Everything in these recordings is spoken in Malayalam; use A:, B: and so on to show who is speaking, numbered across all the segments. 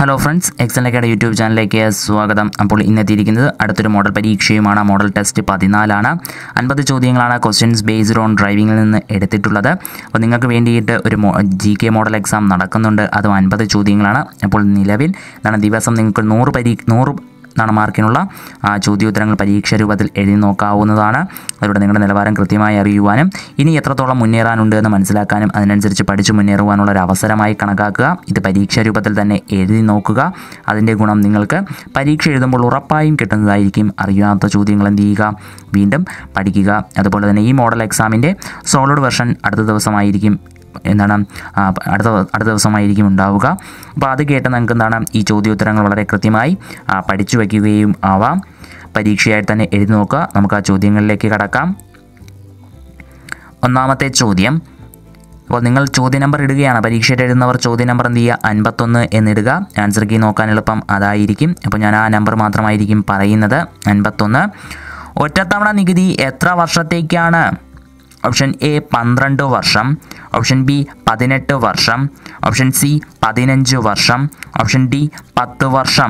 A: ഹലോ ഫ്രണ്ട്സ് എക്സലക്കയുടെ യൂട്യൂബ് ചാനലിലേക്ക് സ്വാഗതം അപ്പോൾ ഇന്നെത്തിയിരിക്കുന്നത് അടുത്തൊരു മോഡൽ പരീക്ഷയുമാണ് മോഡൽ ടെസ്റ്റ് പതിനാലാണ് അൻപത് ചോദ്യങ്ങളാണ് ക്വസ്റ്റ്യൻസ് ബേസ്ഡ് ഓൺ ഡ്രൈവിങ്ങിൽ നിന്ന് എടുത്തിട്ടുള്ളത് അപ്പോൾ നിങ്ങൾക്ക് വേണ്ടിയിട്ട് ഒരു ജി കെ മോഡൽ എക്സാം നടക്കുന്നുണ്ട് അതും അൻപത് ചോദ്യങ്ങളാണ് അപ്പോൾ നിലവിൽ എന്താണ് ദിവസം നിങ്ങൾക്ക് നൂറ് പരീ നൂറ് എന്താണ് മാർക്കിനുള്ള ആ, ചോദ്യോത്തരങ്ങൾ പരീക്ഷ രൂപത്തിൽ എഴുതി നോക്കാവുന്നതാണ് അതിലൂടെ നിങ്ങളുടെ നിലവാരം കൃത്യമായി അറിയുവാനും ഇനി എത്രത്തോളം മുന്നേറാനുണ്ട് എന്ന് മനസ്സിലാക്കാനും അതിനനുസരിച്ച് പഠിച്ചു മുന്നേറുവാനുള്ള ഒരു അവസരമായി കണക്കാക്കുക ഇത് പരീക്ഷ രൂപത്തിൽ തന്നെ എഴുതി നോക്കുക അതിൻ്റെ ഗുണം നിങ്ങൾക്ക് പരീക്ഷ എഴുതുമ്പോൾ ഉറപ്പായും കിട്ടുന്നതായിരിക്കും അറിയാത്ത ചോദ്യങ്ങൾ എന്ത് ചെയ്യുക വീണ്ടും പഠിക്കുക അതുപോലെ തന്നെ ഈ മോഡൽ എക്സാമിൻ്റെ സോളിഡ് വെർഷൻ അടുത്ത ദിവസമായിരിക്കും എന്താണ് ആ, അടുത്ത അടുത്ത ദിവസമായിരിക്കും ഉണ്ടാവുക അപ്പോൾ അത് കേട്ട് നിങ്ങൾക്ക് എന്താണ് ഈ ചോദ്യോത്തരങ്ങൾ വളരെ കൃത്യമായി ആ, പഠിച്ചു വയ്ക്കുകയും ആവാം പരീക്ഷയായി തന്നെ എഴുതി നോക്കുക നമുക്ക് ആ ചോദ്യങ്ങളിലേക്ക് കടക്കാം ഒന്നാമത്തെ ചോദ്യം അപ്പോൾ നിങ്ങൾ ചോദ്യ നമ്പർ ഇടുകയാണ് പരീക്ഷയിൽ എഴുതുന്നവർ ചോദ്യ നമ്പർ എന്ത് ചെയ്യുക അൻപത്തൊന്ന് എന്നിടുക ആൻസർ കീ നോക്കാൻ എളുപ്പം അതായിരിക്കും അപ്പോൾ ഞാൻ ആ നമ്പർ മാത്രമായിരിക്കും പറയുന്നത് അൻപത്തൊന്ന് ഒറ്റത്തവണ നികുതി എത്ര വർഷത്തേക്കാണ് ഓപ്ഷൻ എ പന്ത്രണ്ട് വർഷം ഓപ്ഷൻ ബി പതിനെട്ട് വർഷം ഓപ്ഷൻ സി പതിനഞ്ച് വർഷം ഓപ്ഷൻ ഡി പത്ത് വർഷം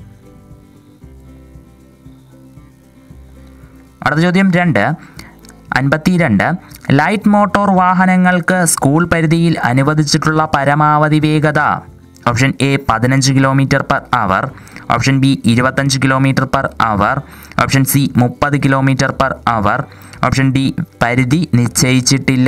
A: അടുത്ത ചോദ്യം രണ്ട് അൻപത്തിരണ്ട് ലൈറ്റ് മോട്ടോർ വാഹനങ്ങൾക്ക് സ്കൂൾ പരിധിയിൽ അനുവദിച്ചിട്ടുള്ള പരമാവധി വേഗത ഓപ്ഷൻ എ പതിനഞ്ച് kilometre per hour option B ഇരുപത്തഞ്ച് kilometre per hour option C മുപ്പത് kilometre per hour option D പരിധി നിശ്ചയിച്ചിട്ടില്ല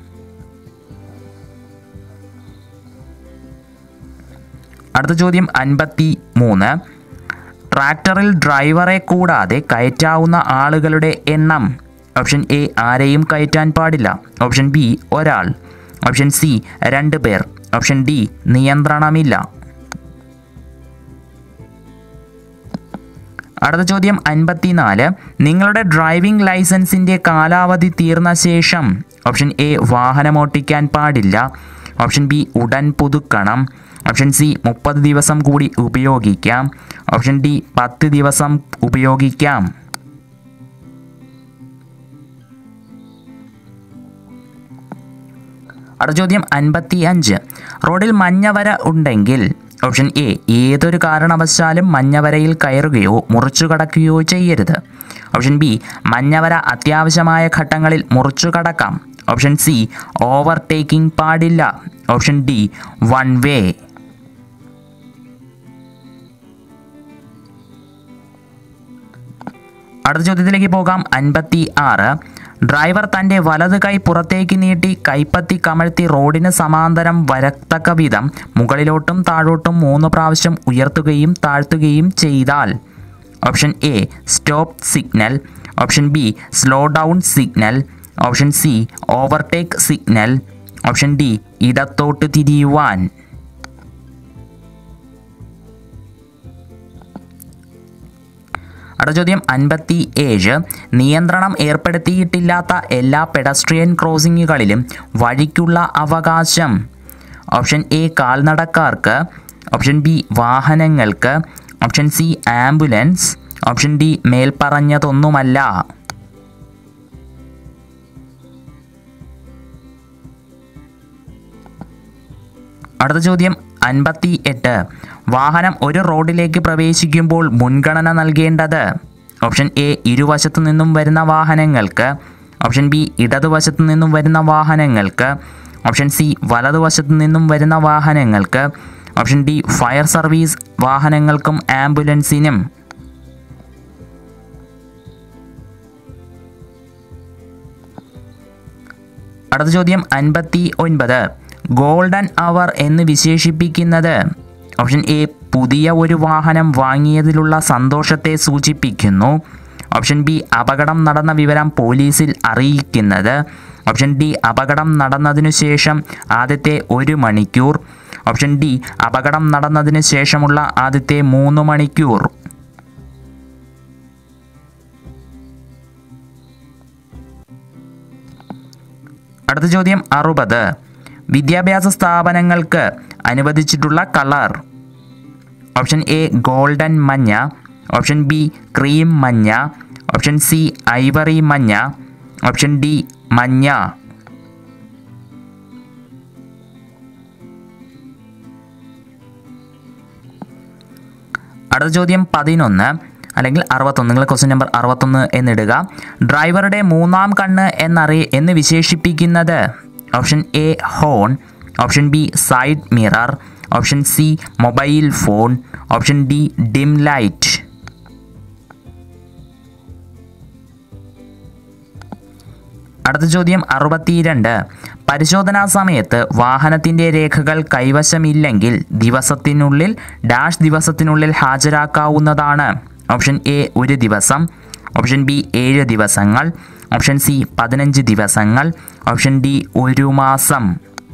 A: അടുത്ത ചോദ്യം അൻപത്തി മൂന്ന് ട്രാക്ടറിൽ ഡ്രൈവറെ കൂടാതെ കയറ്റാവുന്ന ആളുകളുടെ എണ്ണം ഓപ്ഷൻ എ ആരെയും കയറ്റാൻ പാടില്ല ഓപ്ഷൻ ബി ഒരാൾ ഓപ്ഷൻ സി രണ്ട് പേർ ഓപ്ഷൻ ഡി നിയന്ത്രണമില്ല അടുത്ത ചോദ്യം അൻപത്തിനാല് നിങ്ങളുടെ ഡ്രൈവിംഗ് ലൈസൻസിൻ്റെ കാലാവധി തീർന്ന ശേഷം ഓപ്ഷൻ എ വാഹനമോട്ടിക്കാൻ പാടില്ല ഓപ്ഷൻ ബി ഉടൻ പുതുക്കണം ഓപ്ഷൻ സി മുപ്പത് ദിവസം കൂടി ഉപയോഗിക്കാം ഓപ്ഷൻ ഡി പത്ത് ദിവസം ഉപയോഗിക്കാം അടുത്ത ചോദ്യം അൻപത്തി അഞ്ച് റോഡിൽ മഞ്ഞവര ഉണ്ടെങ്കിൽ ഓപ്ഷൻ എ ഏതൊരു കാരണവശാലും മഞ്ഞവരയിൽ കയറുകയോ മുറിച്ചു കടക്കുകയോ ചെയ്യരുത് ഓപ്ഷൻ ബി മഞ്ഞവര അത്യാവശ്യമായ ഘട്ടങ്ങളിൽ മുറിച്ചു കടക്കാം ഓപ്ഷൻ സി ഓവർടേക്കിംഗ് പാടില്ല ഓപ്ഷൻ ഡി വൺ വേ അടുത്ത ചോദ്യത്തിലേക്ക് പോകാം അൻപത്തി ആറ് ഡ്രൈവർ തൻ്റെ വലത് കൈ പുറത്തേക്ക് നീട്ടി കൈപ്പത്തി കമഴ്ത്തി റോഡിന് സമാന്തരം വരത്തക്ക വിധം മുകളിലോട്ടും താഴോട്ടും മൂന്ന് പ്രാവശ്യം ഉയർത്തുകയും താഴ്ത്തുകയും ചെയ്താൽ option A stop signal option B slow down signal option C overtake signal option D ഇടത്തോട്ട് തിരിയുവാൻ അടുത്ത ചോദ്യം അൻപത്തി ഏഴ് നിയന്ത്രണം ഏർപ്പെടുത്തിയിട്ടില്ലാത്ത എല്ലാ പെഡസ്ട്രിയൻ ക്രോസിങ്ങുകളിലും വഴിക്കുള്ള അവകാശം ഓപ്ഷൻ എ കാൽനടക്കാർക്ക് ഓപ്ഷൻ ബി വാഹനങ്ങൾക്ക് option C ambulance option D മേൽപ്പറഞ്ഞതൊന്നുമല്ല അടുത്ത ചോദ്യം അൻപത്തി എട്ട് വാഹനം ഒരു റോഡിലേക്ക് പ്രവേശിക്കുമ്പോൾ മുൻഗണന നൽകേണ്ടത് ഓപ്ഷൻ എ ഇരുവശത്തു നിന്നും വരുന്ന വാഹനങ്ങൾക്ക് ഓപ്ഷൻ ബി ഇടതുവശത്തു നിന്നും വരുന്ന വാഹനങ്ങൾക്ക് ഓപ്ഷൻ സി വലതുവശത്തു നിന്നും വരുന്ന വാഹനങ്ങൾക്ക് ഓപ്ഷൻ ഡി ഫയർ സർവീസ് വാഹനങ്ങൾക്കും ആംബുലൻസിനും അടുത്ത ചോദ്യം അൻപത്തി ഒൻപത് ഗോൾഡൻ അവർ എന്ന് വിശേഷിപ്പിക്കുന്നത് ഓപ്ഷൻ എ പുതിയ ഒരു വാഹനം വാങ്ങിയതിലുള്ള സന്തോഷത്തെ സൂചിപ്പിക്കുന്നു ഓപ്ഷൻ ബി അപകടം നടന്ന വിവരം പോലീസിൽ അറിയിക്കുന്നത് ഓപ്ഷൻ ഡി അപകടം നടന്നതിനു ശേഷം ആദ്യത്തെ ഒരു മണിക്കൂർ ഓപ്ഷൻ ഡി അപകടം നടന്നതിന് ശേഷമുള്ള ആദ്യത്തെ മൂന്ന് മണിക്കൂർ അടുത്ത ചോദ്യം അറുപത് വിദ്യാഭ്യാസ സ്ഥാപനങ്ങൾക്ക് അനുവദിച്ചിട്ടുള്ള കളർ ഓപ്ഷൻ എ ഗോൾഡൻ മഞ്ഞ ഓപ്ഷൻ ബി ക്രീം മഞ്ഞ ഓപ്ഷൻ സി ഐവറി മഞ്ഞ ഓപ്ഷൻ ഡി മഞ്ഞ അടുത്ത ചോദ്യം പതിനൊന്ന് അല്ലെങ്കിൽ അറുപത്തൊന്ന് നിങ്ങൾ ക്വസ്റ്റ്യൻ നമ്പർ അറുപത്തൊന്ന് എന്നിടുക ഡ്രൈവറുടെ മൂന്നാം കണ്ണ് എന്നറി എന്ന് വിശേഷിപ്പിക്കുന്നത് option A horn option B side mirror option C mobile phone option D dim light അടുത്ത ചോദ്യം അറുപത്തിരണ്ട് പരിശോധനാ സമയത്ത് വാഹനത്തിൻ്റെ രേഖകൾ കൈവശമില്ലെങ്കിൽ ദിവസത്തിനുള്ളിൽ ഡാഷ് ദിവസത്തിനുള്ളിൽ ഹാജരാക്കാവുന്നതാണ് ഓപ്ഷൻ എ ഒരു ദിവസം ഓപ്ഷൻ ബി ഏഴ് ദിവസങ്ങൾ ഓപ്ഷൻ സി പതിനഞ്ച് ദിവസങ്ങൾ ഓപ്ഷൻ ഡി ഒരു മാസം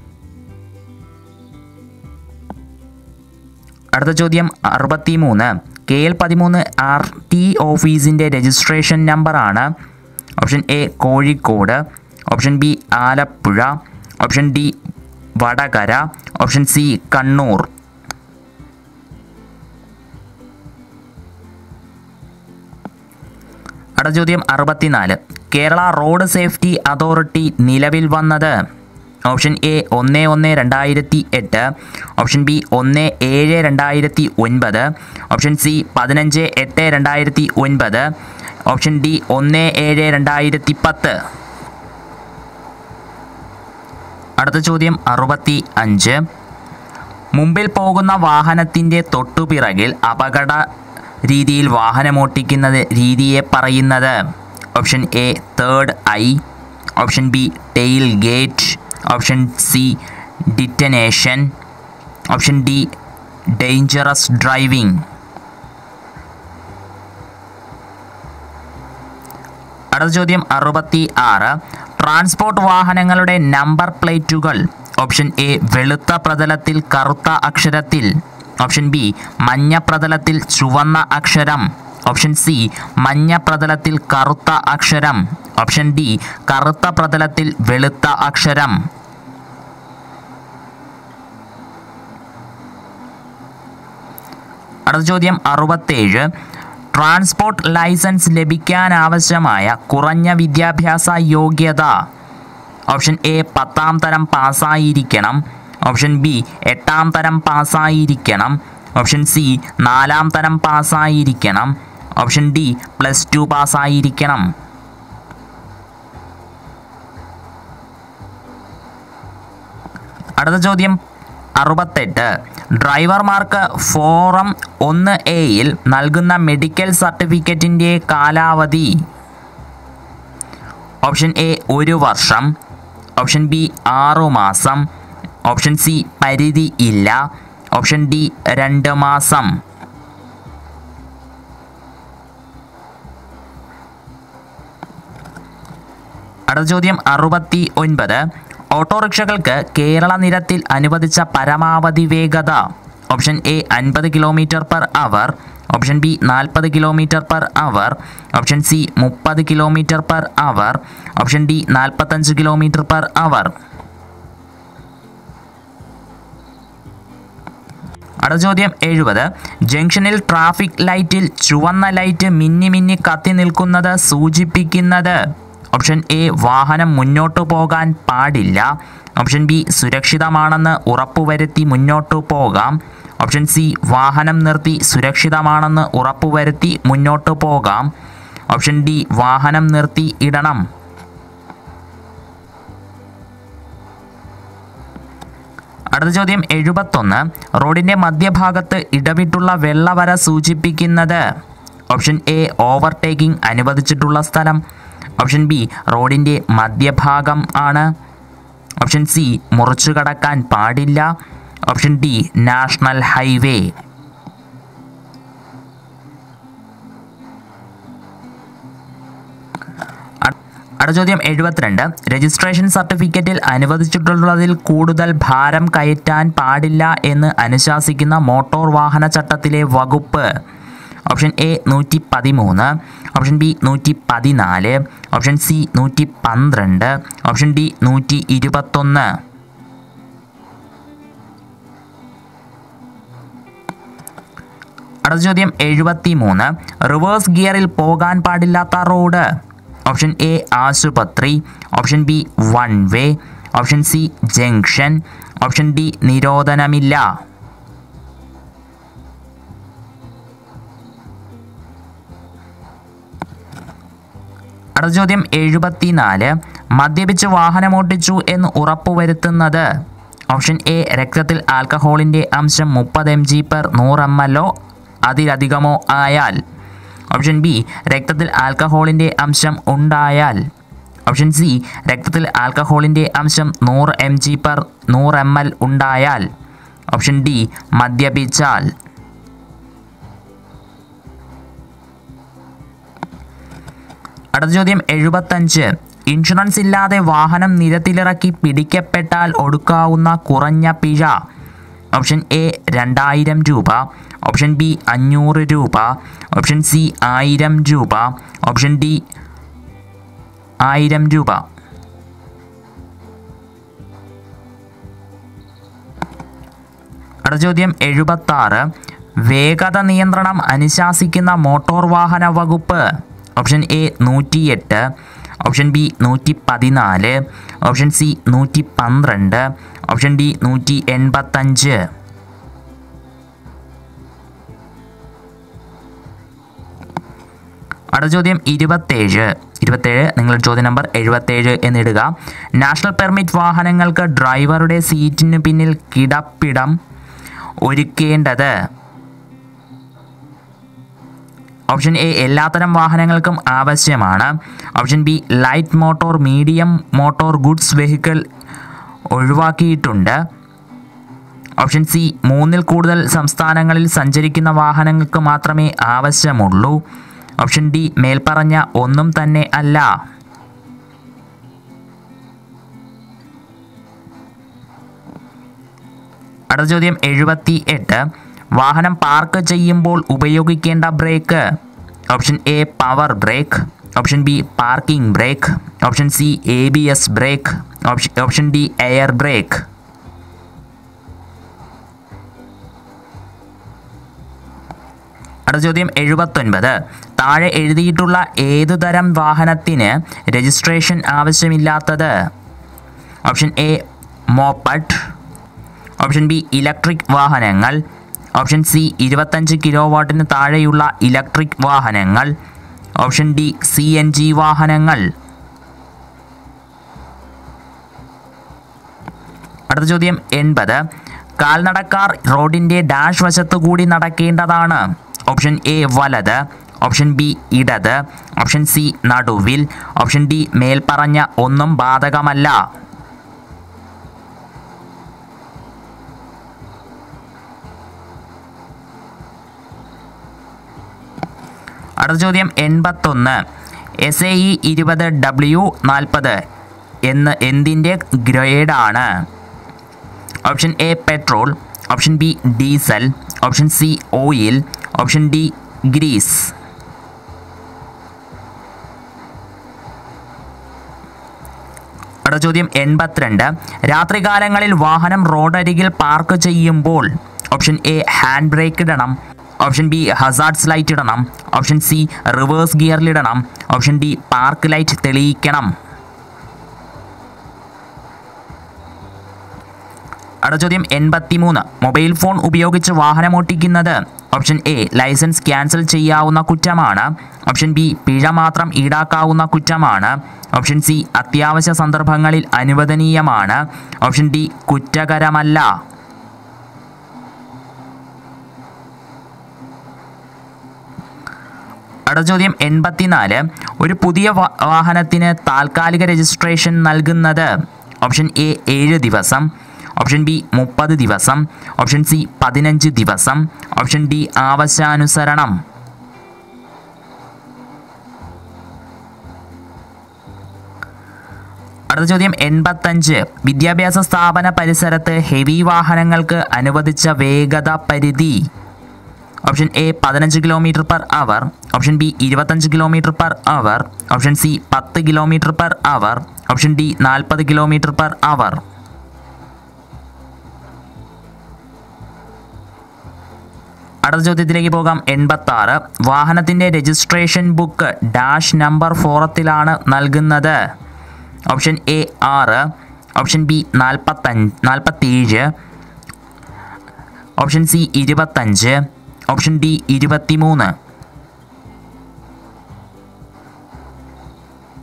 A: അടുത്ത ചോദ്യം അറുപത്തി മൂന്ന് കെ എൽ പതിമൂന്ന് ആർ ടി ഓഫീസിൻ്റെ രജിസ്ട്രേഷൻ നമ്പറാണ് option A Kozhikode option B Alappuzha option D Vadakara option C Kannur അടുത്ത ചോദ്യം അറുപത്തിനാല് കേരള റോഡ് സേഫ്റ്റി അതോറിറ്റി നിലവിൽ വന്നത് ഓപ്ഷൻ എ ഒന്ന് ഒന്ന് രണ്ടായിരത്തി എട്ട് ഓപ്ഷൻ ബി ഒന്ന് ഏഴ് രണ്ടായിരത്തി ഒൻപത് ഓപ്ഷൻ സി പതിനഞ്ച് എട്ട് രണ്ടായിരത്തി ഒൻപത് ഓപ്ഷൻ ഡി ഒന്ന് ഏഴ് രണ്ടായിരത്തി പത്ത് അടുത്ത ചോദ്യം അറുപത്തി അഞ്ച് മുമ്പിൽ പോകുന്ന വാഹനത്തിൻ്റെ തൊട്ടുപിറകിൽ അപകട രീതിയിൽ വാഹനമോട്ടിക്കുന്നത് രീതിയെ പറയുന്നത് option A third eye option B tail gate option C detonation option D dangerous driving അടുത്ത ചോദ്യം അറുപത്തി ആറ് ട്രാൻസ്പോർട്ട് വാഹനങ്ങളുടെ നമ്പർ പ്ലേറ്റുകൾ ഓപ്ഷൻ എ വെളുത്ത പ്രതലത്തിൽ കറുത്ത അക്ഷരത്തിൽ ഓപ്ഷൻ ബി മഞ്ഞ പ്രതലത്തിൽ ചുവന്ന അക്ഷരം ഓപ്ഷൻ സി മഞ്ഞ പ്രതലത്തിൽ കറുത്ത അക്ഷരം ഓപ്ഷൻ ഡി കറുത്ത പ്രതലത്തിൽ വെളുത്ത അക്ഷരം അടുത്ത ചോദ്യം അറുപത്തേഴ് ട്രാൻസ്പോർട്ട് ലൈസൻസ് ലഭിക്കാനാവശ്യമായ കുറഞ്ഞ വിദ്യാഭ്യാസ യോഗ്യത ഓപ്ഷൻ എ പത്താം തരം പാസ്സായിരിക്കണം ഓപ്ഷൻ ബി എട്ടാം തരം പാസ്സായിരിക്കണം ഓപ്ഷൻ സി നാലാം തരം പാസ്സായിരിക്കണം ഓപ്ഷൻ ഡി പ്ലസ് ടു പാസ്സായിരിക്കണം അടുത്ത ചോദ്യം അറുപത്തെട്ട് ഡ്രൈവർമാർക്ക് ഫോറം ഒന്ന് എയിൽ നൽകുന്ന മെഡിക്കൽ സർട്ടിഫിക്കറ്റിൻ്റെ കാലാവധി ഓപ്ഷൻ എ ഒരു വർഷം ഓപ്ഷൻ ബി ആറു മാസം ഓപ്ഷൻ സി പരിധി ഇല്ല ഓപ്ഷൻ ഡി രണ്ട് മാസം അടുത്ത ചോദ്യം അറുപത്തി ഒൻപത് ഓട്ടോറിക്ഷകൾക്ക് കേരള നിരത്തിൽ അനുവദിച്ച പരമാവധി വേഗത ഓപ്ഷൻ എ അൻപത് kilometre per hour option B നാൽപ്പത് kilometre per hour option C മുപ്പത് kilometre per hour option D നാൽപ്പത്തഞ്ച് കിലോമീറ്റർ പെർ അവർ അടുത്ത ചോദ്യം എഴുപത് ജംഗ്ഷനിൽ ട്രാഫിക് ലൈറ്റിൽ ചുവന്ന ലൈറ്റ് മിന്നി മിന്നി കത്തി നിൽക്കുന്നത് സൂചിപ്പിക്കുന്നത് ഓപ്ഷൻ എ വാഹനം മുന്നോട്ടു പോകാൻ പാടില്ല ഓപ്ഷൻ ബി സുരക്ഷിതമാണെന്ന് ഉറപ്പുവരുത്തി മുന്നോട്ടു പോകാം ഓപ്ഷൻ സി വാഹനം നിർത്തി സുരക്ഷിതമാണെന്ന് ഉറപ്പുവരുത്തി മുന്നോട്ടു പോകാം ഓപ്ഷൻ ഡി വാഹനം നിർത്തി ഇടണം അടുത്ത ചോദ്യം എഴുപത്തൊന്ന് റോഡിൻ്റെ മധ്യഭാഗത്ത് ഇടവിട്ടുള്ള വെള്ളവര സൂചിപ്പിക്കുന്നത് ഓപ്ഷൻ എ ഓവർടേക്കിംഗ് അനുവദിച്ചിട്ടുള്ള സ്ഥലം ഓപ്ഷൻ ബി റോഡിൻ്റെ മധ്യഭാഗം ആണ് ഓപ്ഷൻ സി മുറിച്ചു കടക്കാൻ പാടില്ല ഓപ്ഷൻ ഡി നാഷണൽ ഹൈവേ അടുത്ത ചോദ്യം എഴുപത്തിരണ്ട് രജിസ്ട്രേഷൻ സർട്ടിഫിക്കറ്റിൽ അനുവദിച്ചിട്ടുള്ളതിൽ കൂടുതൽ ഭാരം കയറ്റാൻ പാടില്ല എന്ന് അനുശാസിക്കുന്ന മോട്ടോർ വാഹന ചട്ടത്തിലെ വകുപ്പ് ഓപ്ഷൻ എ നൂറ്റി പതിമൂന്ന് ഓപ്ഷൻ ബി നൂറ്റി പതിനാല് ഓപ്ഷൻ സി നൂറ്റി പന്ത്രണ്ട് ഓപ്ഷൻ ഡി നൂറ്റി ഇരുപത്തൊന്ന് അടുത്ത ചോദ്യം എഴുപത്തി മൂന്ന് റിവേഴ്സ് ഗിയറിൽ പോകാൻ പാടില്ലാത്ത റോഡ് ഓപ്ഷൻ എ ആശുപത്രി option B one way option C junction option D നിരോധനമില്ല അടുത്ത ചോദ്യം എഴുപത്തിനാല് മദ്യപിച്ച് വാഹനമോട്ടിച്ചു എന്ന് ഉറപ്പുവരുത്തുന്നത് ഓപ്ഷൻ എ രക്തത്തിൽ ആൽക്കഹോളിൻ്റെ അംശം മുപ്പത് എം ജി പെർ നൂറ് എം എല്ലോ അതിലധികമോ ആയാൽ ഓപ്ഷൻ ബി രക്തത്തിൽ ആൽക്കഹോളിൻ്റെ അംശം ഉണ്ടായാൽ ഓപ്ഷൻ സി രക്തത്തിൽ ആൽക്കഹോളിൻ്റെ അംശം നൂറ് എം ജി പെർ നൂറ് എം എൽ ഉണ്ടായാൽ ഓപ്ഷൻ ഡി മദ്യപിച്ചാൽ അടുത്ത ചോദ്യം എഴുപത്തഞ്ച് ഇൻഷുറൻസ് ഇല്ലാതെ വാഹനം നിരത്തിലിറക്കി പിടിക്കപ്പെട്ടാൽ ഒടുക്കാവുന്ന കുറഞ്ഞ പിഴ ഓപ്ഷൻ എ രണ്ടായിരം രൂപ ഓപ്ഷൻ ബി അഞ്ഞൂറ് രൂപ ഓപ്ഷൻ സി ആയിരം രൂപ ഓപ്ഷൻ ഡി ആയിരം രൂപ അടുത്ത ചോദ്യം എഴുപത്താറ് വേഗത നിയന്ത്രണം അനുശാസിക്കുന്ന മോട്ടോർ വാഹന വകുപ്പ് ഓപ്ഷൻ എ നൂറ്റിയെട്ട് ഓപ്ഷൻ ബി നൂറ്റി പതിനാല് ഓപ്ഷൻ സി നൂറ്റി പന്ത്രണ്ട് ഓപ്ഷൻ ഡി നൂറ്റി എൺപത്തഞ്ച് അടുത്ത ചോദ്യം ഇരുപത്തേഴ് ഇരുപത്തേഴ് നിങ്ങളുടെ ചോദ്യ നമ്പർ എഴുപത്തേഴ് എന്നിടുക നാഷണൽ പെർമിറ്റ് വാഹനങ്ങൾക്ക് ഡ്രൈവറുടെ സീറ്റിന് പിന്നിൽ കിടപ്പിടം ഒരുക്കേണ്ടത് ഓപ്ഷൻ എ എല്ലാത്തരം വാഹനങ്ങൾക്കും ആവശ്യമാണ് option B light motor medium motor goods vehicle ഒഴിവാക്കിയിട്ടുണ്ട് ഓപ്ഷൻ സി മൂന്നിൽ കൂടുതൽ സംസ്ഥാനങ്ങളിൽ സഞ്ചരിക്കുന്ന വാഹനങ്ങൾക്ക് മാത്രമേ ആവശ്യമുള്ളൂ ഓപ്ഷൻ ഡി മേൽപ്പറഞ്ഞ ഒന്നും തന്നെ അല്ല അടുത്ത ചോദ്യം എഴുപത്തി എട്ട് വാഹനം പാർക്ക് ചെയ്യുമ്പോൾ ഉപയോഗിക്കേണ്ട brake option A power brake option B parking brake option C A B S brake option option D air brake അടുത്ത ചോദ്യം എഴുപത്തൊൻപത് താഴെ എഴുതിയിട്ടുള്ള ഏതു തരം വാഹനത്തിന് രജിസ്ട്രേഷൻ ആവശ്യമില്ലാത്തത് option A moped option B electric വാഹനങ്ങൾ ഓപ്ഷൻ സി ഇരുപത്തഞ്ച് കിലോ വാട്ടിന് താഴെയുള്ള ഇലക്ട്രിക് വാഹനങ്ങൾ option D C N G വാഹനങ്ങൾ അടുത്ത ചോദ്യം എൺപത് കാൽനടക്കാർ റോഡിൻ്റെ ഡാഷ് വശത്തു കൂടി നടക്കേണ്ടതാണ് ഓപ്ഷൻ എ വലത് ഓപ്ഷൻ ബി ഇടത് ഓപ്ഷൻ സി നടുവിൽ ഓപ്ഷൻ ഡി മേൽപ്പറഞ്ഞ ഒന്നും ബാധകമല്ല അടുത്ത ചോദ്യം എൺപത്തൊന്ന് എസ് എ ഇ ഇരുപത് ഡബ്ല്യു നാൽപ്പത് എന്ന് എന്തിൻ്റെ ഗ്രേഡാണ് option A petrol option B diesel option C oil option D grease അടുത്ത ചോദ്യം എൺപത്തിരണ്ട് രാത്രികാലങ്ങളിൽ വാഹനം റോഡരികിൽ പാർക്ക് ചെയ്യുമ്പോൾ ഓപ്ഷൻ എ ഹാൻഡ് ബ്രേക്ക് ഇടണം ഓപ്ഷൻ ബി ഹസാർഡ്സ് ലൈറ്റ് ഇടണം ഓപ്ഷൻ സി റിവേഴ്സ് ഗിയറിലിടണം ഓപ്ഷൻ ഡി പാർക്ക് ലൈറ്റ് തെളിയിക്കണം അടുത്ത ചോദ്യം എൺപത്തി മൂന്ന് മൊബൈൽ ഫോൺ ഉപയോഗിച്ച് വാഹനമോട്ടിക്കുന്നത് ഓപ്ഷൻ എ ലൈസൻസ് ക്യാൻസൽ ചെയ്യാവുന്ന കുറ്റമാണ് ഓപ്ഷൻ ബി പിഴ മാത്രം ഈടാക്കാവുന്ന കുറ്റമാണ് ഓപ്ഷൻ സി അത്യാവശ്യ സന്ദർഭങ്ങളിൽ അനുവദനീയമാണ് ഓപ്ഷൻ ഡി കുറ്റകരമല്ല അടുത്ത ചോദ്യം എൺപത്തിനാല് ഒരു പുതിയ വാ- വാഹനത്തിന് താൽക്കാലിക രജിസ്ട്രേഷൻ നൽകുന്നത് ഓപ്ഷൻ എ ഏഴ് ദിവസം ഓപ്ഷൻ ബി മുപ്പത് ദിവസം ഓപ്ഷൻ സി പതിനഞ്ച് ദിവസം ഓപ്ഷൻ ഡി ആവശ്യാനുസരണം അടുത്ത ചോദ്യം എൺപത്തഞ്ച് വിദ്യാഭ്യാസ സ്ഥാപന പരിസരത്ത് ഹെവി വാഹനങ്ങൾക്ക് അനുവദിച്ച വേഗത പരിധി ഓപ്ഷൻ എ പതിനഞ്ച് kilometre per hour option B ഇരുപത്തഞ്ച് kilometre per hour option C പത്ത് kilometre per hour option D നാൽപ്പത് കിലോമീറ്റർ പെർ അവർ അടുത്ത ചോദ്യത്തിലേക്ക് പോകാം എൺപത്തി ആറ് വാഹനത്തിൻ്റെ രജിസ്ട്രേഷൻ ബുക്ക് ഡാഷ് നമ്പർ ഫോറത്തിലാണ് നൽകുന്നത് ഓപ്ഷൻ എ ആറ് ഓപ്ഷൻ ബി നാൽപ്പത്തഞ്ച് നാൽപ്പത്തേഴ് ഓപ്ഷൻ സി ഇരുപത്തഞ്ച് ഓപ്ഷൻ ഡി ഇരുപത്തിമൂന്ന്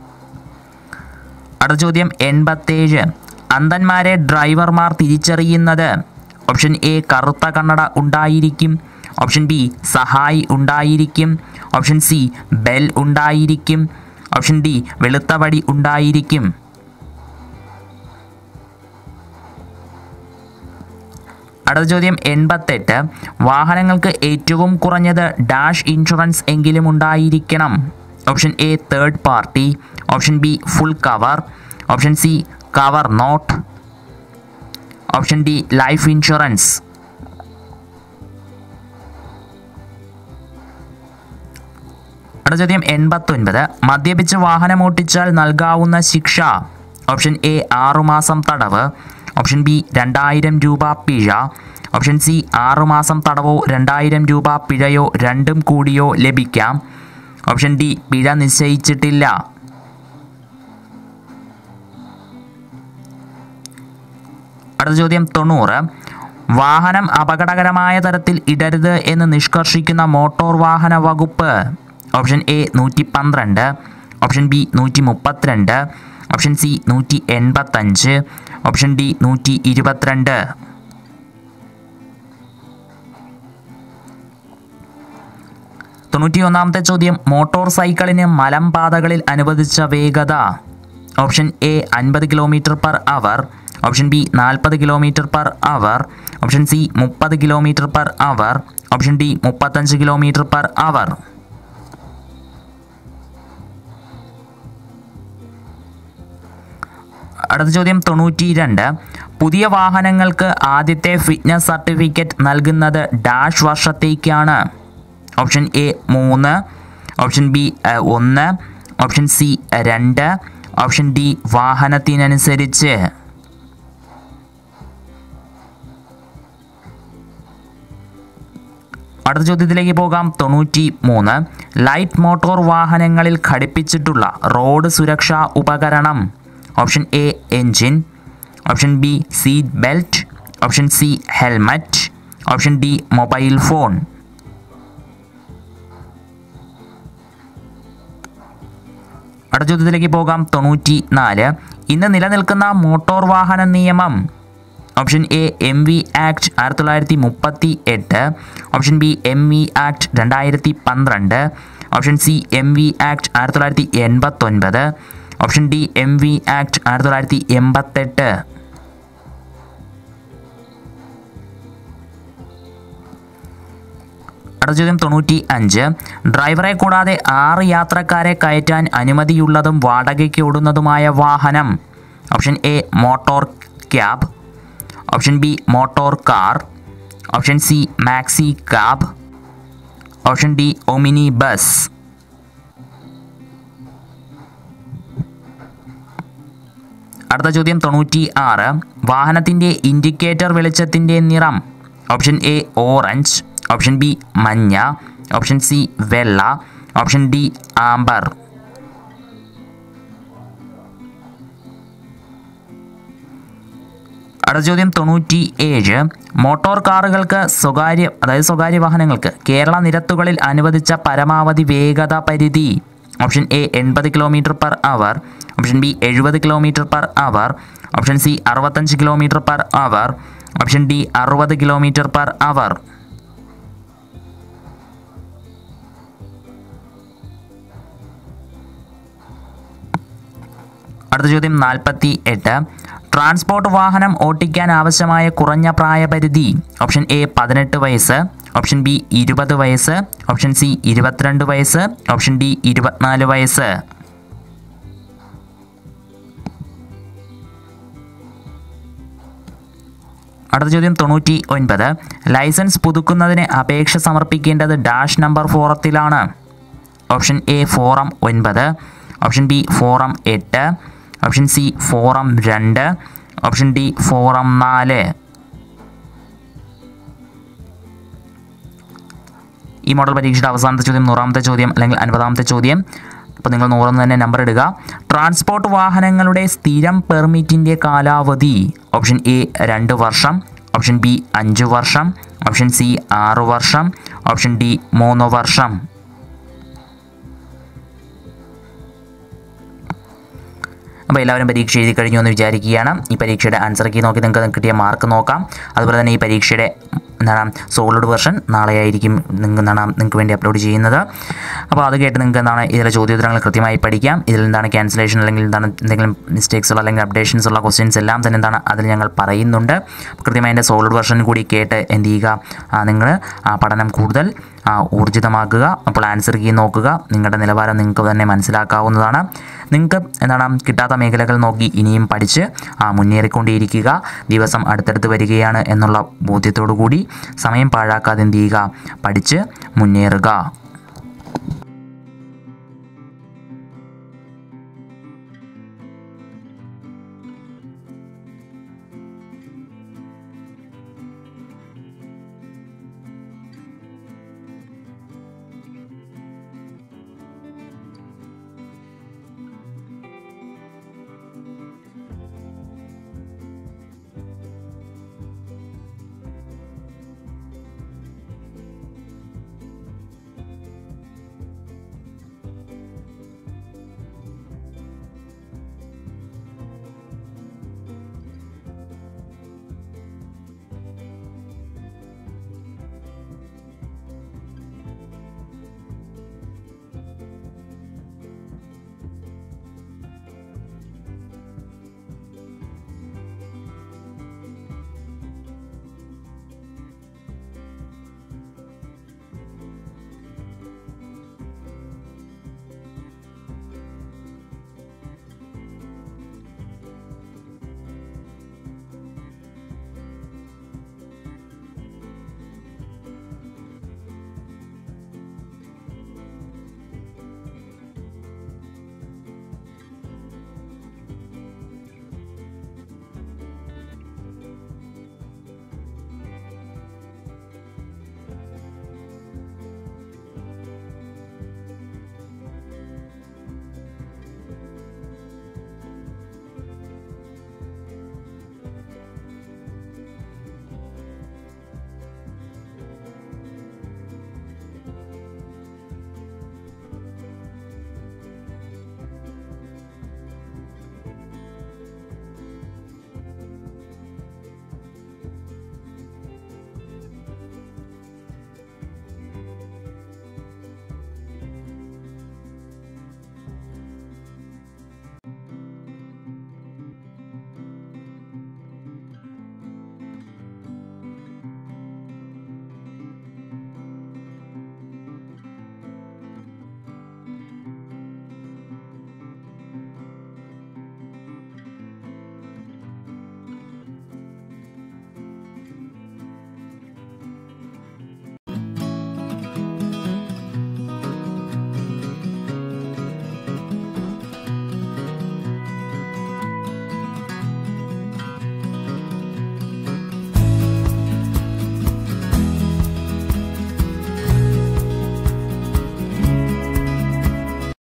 A: അടുത്ത ചോദ്യം എൺപത്തേഴ് അന്ധന്മാരെ ഡ്രൈവർമാർ തിരിച്ചറിയുന്നത് ഓപ്ഷൻ എ കറുത്ത കണ്ണട ഉണ്ടായിരിക്കും ഓപ്ഷൻ ബി സഹായി ഉണ്ടായിരിക്കും ഓപ്ഷൻ സി ബെൽ ഉണ്ടായിരിക്കും ഓപ്ഷൻ ഡി വെളുത്ത വടി ഉണ്ടായിരിക്കും അടുത്ത ചോദ്യം എൺപത്തെട്ട് വാഹനങ്ങൾക്ക് ഏറ്റവും കുറഞ്ഞത് ഡാഷ് ഇൻഷുറൻസ് എങ്കിലും ഉണ്ടായിരിക്കണം option A third party option B full cover option C cover note option D life insurance അടുത്ത ചോദ്യം എൺപത്തൊൻപത് മദ്യപിച്ച് വാഹനമോട്ടിച്ചാൽ നൽകാവുന്ന ശിക്ഷ ഓപ്ഷൻ എ ആറുമാസം തടവ് ഓപ്ഷൻ ബി രണ്ടായിരം രൂപ പിഴ ഓപ്ഷൻ സി ആറുമാസം തടവോ രണ്ടായിരം രൂപ പിഴയോ രണ്ടും കൂടിയോ ലഭിക്കാം ഓപ്ഷൻ ഡി പിഴ നിശ്ചയിച്ചിട്ടില്ല അടുത്ത ചോദ്യം തൊണ്ണൂറ് വാഹനം അപകടകരമായ തരത്തിൽ ഇടരുത് എന്ന് നിഷ്കർഷിക്കുന്ന മോട്ടോർ വാഹന വകുപ്പ് ഓപ്ഷൻ എ നൂറ്റി പന്ത്രണ്ട് ഓപ്ഷൻ ബി നൂറ്റി മുപ്പത്തിരണ്ട് ഓപ്ഷൻ സി നൂറ്റി എൺപത്തഞ്ച് ഓപ്ഷൻ ഡി നൂറ്റി ഇരുപത്തിരണ്ട് തൊണ്ണൂറ്റി ഒന്നാമത്തെ ചോദ്യം മോട്ടോർ സൈക്കിളിന് മലമ്പാതകളിൽ അനുവദിച്ച വേഗത ഓപ്ഷൻ എ അൻപത് kilometre per hour option B നാൽപ്പത് kilometre per hour option C മുപ്പത് kilometre per hour option D മുപ്പത്തഞ്ച് കിലോമീറ്റർ പെർ അവർ അടുത്ത ചോദ്യം തൊണ്ണൂറ്റി രണ്ട് പുതിയ വാഹനങ്ങൾക്ക് ആദ്യത്തെ ഫിറ്റ്നസ് സർട്ടിഫിക്കറ്റ് നൽകുന്നത് ഡാഷ് വർഷത്തേക്കാണ് ഓപ്ഷൻ എ മൂന്ന് ഓപ്ഷൻ ബി അഹ്, ഒന്ന് ഓപ്ഷൻ സി രണ്ട് ഓപ്ഷൻ ഡി വാഹനത്തിനനുസരിച്ച് അടുത്ത ചോദ്യത്തിലേക്ക് പോകാം തൊണ്ണൂറ്റി മൂന്ന് ലൈറ്റ് മോട്ടോർ വാഹനങ്ങളിൽ ഘടിപ്പിച്ചിട്ടുള്ള റോഡ് സുരക്ഷാ ഉപകരണം option A engine option B seat belt option C helmet option D mobile phone അടുത്ത ചോദ്യത്തിലേക്ക് പോകാം തൊണ്ണൂറ്റി നാല് ഇന്ന് നിലനിൽക്കുന്ന മോട്ടോർ വാഹന നിയമം option A M V act ആയിരത്തി തൊള്ളായിരത്തി മുപ്പത്തി എട്ട് option B M V act രണ്ടായിരത്തി പന്ത്രണ്ട് option C M V act ആയിരത്തി തൊള്ളായിരത്തി എൺപത്തൊൻപത് option D M V act ആയിരത്തി തൊള്ളായിരത്തി എൺപത്തെട്ട് അടുത്ത ചോദ്യം തൊണ്ണൂറ്റി അഞ്ച് ഡ്രൈവറെ കൂടാതെ ആറ് യാത്രക്കാരെ കയറ്റാൻ അനുമതിയുള്ളതും വാടകയ്ക്ക് ഓടുന്നതുമായ വാഹനം option A motor cab option B motor car option C maxi cab option D omni bus അടുത്ത ചോദ്യം തൊണ്ണൂറ്റി ആറ് വാഹനത്തിൻ്റെ ഇൻഡിക്കേറ്റർ വെളിച്ചത്തിൻ്റെ നിറം option A orange option B മഞ്ഞ ഓപ്ഷൻ സി വെള്ള ഓപ്ഷൻ ഡി ആംബർ അടുത്ത ചോദ്യം തൊണ്ണൂറ്റി ഏഴ് മോട്ടോർ കാറുകൾക്ക് സ്വകാര്യ അതായത് സ്വകാര്യ വാഹനങ്ങൾക്ക് കേരള നിരത്തുകളിൽ അനുവദിച്ച പരമാവധി വേഗത പരിധി ഓപ്ഷൻ എ എൺപത് kilometre per hour option B എഴുപത് kilometre per hour option C അറുപത്തഞ്ച് kilometre per hour option D അറുപത് കിലോമീറ്റർ പെർ അവർ അടുത്ത ചോദ്യം നാൽപ്പത്തി എട്ട് ട്രാൻസ്പോർട്ട് വാഹനം ഓട്ടിക്കാൻ ആവശ്യമായ കുറഞ്ഞ പ്രായപരിധി ഓപ്ഷൻ എ പതിനെട്ട് വയസ്സ് ഓപ്ഷൻ ബി ഇരുപത് വയസ്സ് ഓപ്ഷൻ സി ഇരുപത്തിരണ്ട് വയസ്സ് ഓപ്ഷൻ ഡി ഇരുപത്തിനാല് വയസ്സ് അടുത്ത ചോദ്യം തൊണ്ണൂറ്റി ഒൻപത് ലൈസൻസ് പുതുക്കുന്നതിന് അപേക്ഷ സമർപ്പിക്കേണ്ടത് ഡാഷ് നമ്പർ ഫോറത്തിലാണ് ഓപ്ഷൻ എ ഫോറം ഒൻപത് ഓപ്ഷൻ ബി ഫോറം എട്ട് ഓപ്ഷൻ സി ഫോറം രണ്ട് ഓപ്ഷൻ ഡി ഫോറം നാല് ഈ മോഡൽ പരീക്ഷയുടെ അവസാനത്തെ ചോദ്യം നൂറാമത്തെ ചോദ്യം അല്ലെങ്കിൽ അൻപതാമത്തെ ചോദ്യം അപ്പോൾ നിങ്ങൾ നൂറെന്ന് തന്നെ നമ്പർ ഇടുക ട്രാൻസ്പോർട്ട് വാഹനങ്ങളുടെ സ്ഥിരം പെർമിറ്റിൻ്റെ കാലാവധി ഓപ്ഷൻ എ രണ്ട് വർഷം ഓപ്ഷൻ ബി അഞ്ച് വർഷം ഓപ്ഷൻ സി ആറ് വർഷം ഓപ്ഷൻ ഡി മൂന്ന് വർഷം അപ്പോൾ എല്ലാവരും പരീക്ഷ എഴുതി കഴിഞ്ഞു എന്ന് വിചാരിക്കുകയാണ് ഈ പരീക്ഷയുടെ ആൻസർ കീ നോക്കി നിങ്ങൾക്ക് കിട്ടിയ മാർക്ക് നോക്കാം അതുപോലെ തന്നെ ഈ പരീക്ഷയുടെ എന്താണ് സോളിഡ് വെർഷൻ നാളെ ആയിരിക്കും നിങ്ങൾക്ക് എന്താണ് നിങ്ങൾക്ക് വേണ്ടി അപ്ലോഡ് ചെയ്യുന്നത് അപ്പോൾ അത് കേട്ട് നിങ്ങൾക്ക് എന്താണ് ഇതിലെ ചോദ്യോത്തരങ്ങൾ കൃത്യമായി പഠിക്കാം ഇതിൽ എന്താണ് ക്യാൻസലേഷൻ അല്ലെങ്കിൽ എന്താണ് എന്തെങ്കിലും മിസ്റ്റേക്സ് ഉള്ള അല്ലെങ്കിൽ അപ്ഡേഷൻസ് ഉള്ള ക്വസ്റ്റ്യൻസ് എല്ലാം തന്നെ എന്താണ് അതിൽ ഞങ്ങൾ പറയുന്നുണ്ട് അപ്പോൾ കൃത്യമായി എൻ്റെ സോളിഡ് വെർഷൻ കൂടി കേട്ട് എന്ത് ചെയ്യുക നിങ്ങൾ പഠനം കൂടുതൽ ആ, ഊർജിതമാക്കുക അപ്പോൾ ആൻസർ കീ നോക്കുക നിങ്ങളുടെ നിലവാരം നിങ്ങൾക്ക് തന്നെ മനസ്സിലാക്കാവുന്നതാണ് നിങ്ങൾക്ക് എന്താണ് കിട്ടാത്ത മേഖലകൾ നോക്കി ഇനിയും പഠിച്ച് ആ, മുന്നേറിക്കൊണ്ടേയിരിക്കുക ദിവസം അടുത്തടുത്ത് വരികയാണ് എന്നുള്ള ബോധ്യത്തോടു കൂടി സമയം പാഴാക്കാതെ എന്ത് ചെയ്യുക പഠിച്ച് മുന്നേറുക